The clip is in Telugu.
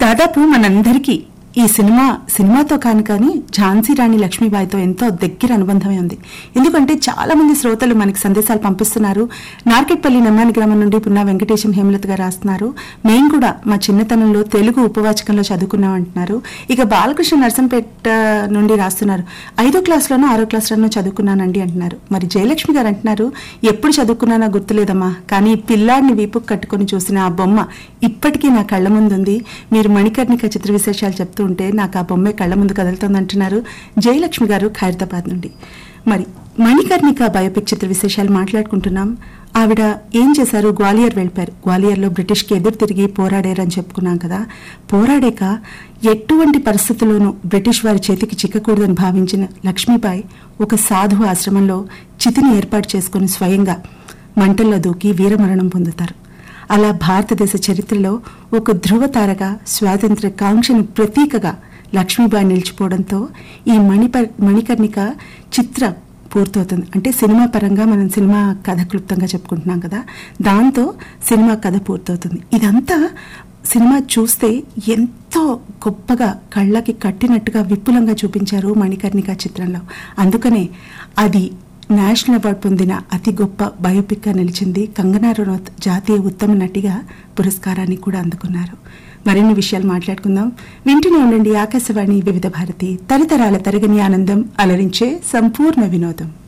దాదాపు మనందరికీ ఈ సినిమా సినిమాతో కాను కానీ ఝాన్సీ రాణి లక్ష్మీబాయితో ఎంతో దగ్గర అనుబంధమే ఉంది ఎందుకంటే చాలా మంది శ్రోతలు మనకి సందేశాలు పంపిస్తున్నారు నార్కెట్పల్లి నమ్మాని గ్రామం నుండి పున్నా వెంకటేశం హేమలత గారు రాస్తున్నారు మేము కూడా మా చిన్నతనంలో తెలుగు ఉపవాచకంలో చదువుకున్నాం అంటున్నారు ఇక బాలకృష్ణ నర్సంపేట నుండి రాస్తున్నారు ఐదో క్లాస్లోనో ఆరో క్లాస్లోనో చదువుకున్నానండి అంటున్నారు మరి జయలక్ష్మి గారు అంటున్నారు ఎప్పుడు చదువుకున్నానో గుర్తులేదమ్మా కానీ పిల్లాడిని వీపుకు కట్టుకొని చూసిన ఆ బొమ్మ ఇప్పటికీ నా కళ్ళ ముందు ఉంది మీరు మణికర్ణిక చిత్ర విశేషాలు చెప్తూ ఉంటే నాకు ఆ బొమ్మే కళ్ళ ముందు కదులుతుంది అంటున్నారు జయలక్ష్మి గారు ఖైరతాబాద్ నుండి మరి మణికర్ణిక బయోపిక్ చిత్ర విశేషాలు మాట్లాడుకుంటున్నాం ఆవిడ ఏం చేశారు గ్వాలియర్ వెళ్ళిపోయారు గ్వాలియర్లో బ్రిటిష్కి ఎదురు తిరిగి పోరాడారని చెప్పుకున్నాం కదా పోరాడాక ఎటువంటి పరిస్థితుల్లోనూ బ్రిటిష్ వారి చేతికి చిక్కకూడదని భావించిన లక్ష్మీబాయి ఒక సాధు ఆశ్రమంలో చితిని ఏర్పాటు చేసుకుని స్వయంగా మంటల్లో దూకి వీరమరణం పొందుతారు అలా భారతదేశ చరిత్రలో ఒక ధృవతారగా స్వాతంత్ర కాంక్షను ప్రతీకగా లక్ష్మీబాయి నిలిచిపోవడంతో ఈ మణిప మణికర్ణిక చిత్ర పూర్తవుతుంది అంటే సినిమా పరంగా మనం సినిమా కథ క్లుప్తంగా చెప్పుకుంటున్నాం కదా దాంతో సినిమా కథ పూర్తవుతుంది ఇదంతా సినిమా చూస్తే ఎంతో గొప్పగా కళ్ళకి కట్టినట్టుగా విపులంగా చూపించారు మణికర్ణిక చిత్రంలో అందుకనే అది నేషనల్ అవార్డు పొందిన అతి గొప్ప బయోపిక్గా నిలిచింది కంగనా రనౌత్ జాతీయ ఉత్తమ నటిగా పురస్కారాన్ని కూడా అందుకున్నారు మరిన్ని విషయాలు మాట్లాడుకుందాం వింటూనే ఉండండి ఆకాశవాణి వివిధ భారతి తరతరాల తరగని ఆనందం అలరించే సంపూర్ణ వినోదం